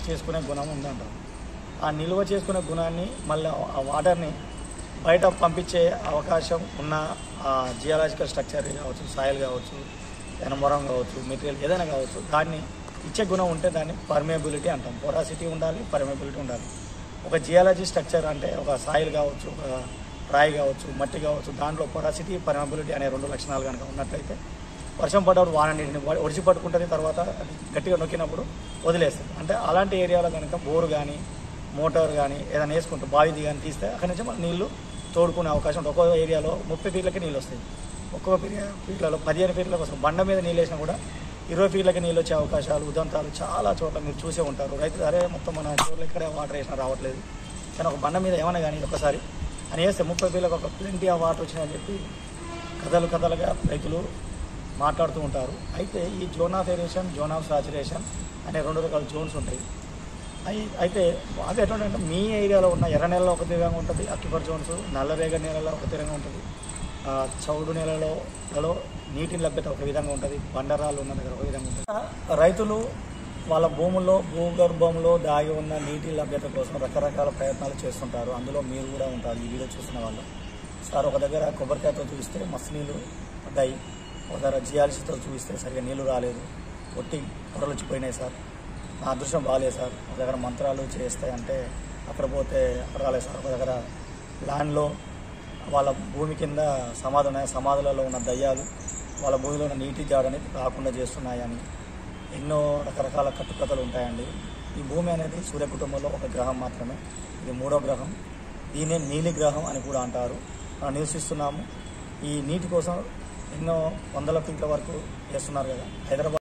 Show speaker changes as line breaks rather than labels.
చేసుకునే గుణం ఉందంటారు ఆ నిల్వ చేసుకునే గుణాన్ని మళ్ళీ ఆ వాటర్ని బయట పంపించే అవకాశం ఉన్న జియాలజికల్ స్ట్రక్చర్ కావచ్చు సాయిల్ కావచ్చు ఎనమొరం కావచ్చు మెటీరియల్ ఏదైనా కావచ్చు దాన్ని ఇచ్చే గుణం ఉంటే దాన్ని పర్మేబిలిటీ అంటాం పొరాసిటీ ఉండాలి పర్మేబిలిటీ ఉండాలి ఒక జియాలజీ స్ట్రక్చర్ అంటే ఒక సాయిల్ కావచ్చు ఒక రాయి కావచ్చు మట్టి కావచ్చు దాంట్లో పొరాసిటీ పర్మబిలిటీ అనే రెండు లక్షణాలు కనుక ఉన్నట్లయితే వర్షం పడ్డప్పుడు వాన నీటిని వడి- ఒడిచి పట్టుకుంటుంది తర్వాత అది గట్టిగా నొక్కినప్పుడు వదిలేస్తుంది అంటే అలాంటి ఏరియాలో కనుక బోరు కానీ మోటార్ కానీ ఏదైనా వేసుకుంటూ బావిది కానీ తీస్తే అక్కడి నుంచి మన నీళ్లు తోడుకునే అవకాశం ఉంటుంది ఒక్కో ఏరియాలో ముప్పై ఫీట్లకి నీళ్ళు వస్తాయి ఒక్కొక్క ఫీ- ఫీట్లలో పదిహేను ఫీట్లకు వస్తాయి బండ మీద నీళ్ళు వేసినా కూడా ఇరవై ఫీట్లకి నీళ్ళు వచ్చే అవకాశాలు ఉదంతాలు చాలా చోట్ల మీరు చూసే ఉంటారు రైతు అరే మొత్తం మన చోట్ల ఇక్కడే వాటర్ వేసినా రావట్లేదు కానీ ఒక బండ మీద ఏమైనా కానీ ఒకసారి అని వేస్తే ముప్పై ఫీట్లకు ఒక ప్lenty ఆఫ్ వాటర్ వచ్చినాయని చెప్పి కథలు కథలుగా రైతులు మాట్లాడుతూ ఉంటారు అయితే ఈ zone of aeration zone of saturation అనే రెండు రకాల జోన్స్ ఉంటాయి అయి అయితే అవి ఎట్లా అంటే మీ ఏరియాలో ఉన్న ఎర్ర నేలలో ఒక తీరంగా ఉంటుంది అక్కిపర్ జోన్స్ నల్లరేగ నేలలో ఒక తీరంగా ఉంటుంది ఆ, చౌడు నేలలో లలో నీటి లభ్యత ఒక విధంగా ఉంటుంది బండరాలు ఉన్న దగ్గర ఒక విధంగా ఉంటుంది ఆ, రైతులు వాళ్ళ భూముల్లో భూగర్భంలో దాగి ఉన్న నీటి లభ్యత కోసం రకరకాల ప్రయత్నాలు చేస్తుంటారు అందులో మీరు కూడా ఉంటారు ఈ వీడియో చూసిన వాళ్ళు సార్ ఒక దగ్గర కొబ్బరికాయతో చూపిస్తే మస్తు నీళ్ళు పడ్డాయి ఒక దగ్గర జియాలజీతో చూపిస్తే సరిగా నీళ్లు రాలేదు ఒట్టి పొరలు వచ్చిపోయినాయి సార్ నా అదృష్టం బాగాలేదు సార్ ఒక దగ్గర మంత్రాలు చేస్తాయి అంటే అక్కడ పోతే అక్కడ రాలేదు సార్ ఒక దగ్గర ల్యాండ్లో వాళ్ళ భూమి కింద సమాధి ఉన్నాయి సమాధులలో ఉన్న దయ్యాలు వాళ్ళ భూమిలో ఉన్న నీటి జాడని రాకుండా చేస్తున్నాయని ఎన్నో రకరకాల కట్టుకథలు ఉంటాయండి ఈ భూమి అనేది సూర్య కుటుంబంలో ఒక గ్రహం మాత్రమే ఇది మూడో గ్రహం దీన్నే నీలి గ్రహం అని కూడా అంటారు మనం నివసిస్తున్నాము ఈ నీటి కోసం ఎన్నో వందల ఫీట్ల వరకు చేస్తున్నారు కదా హైదరాబాద్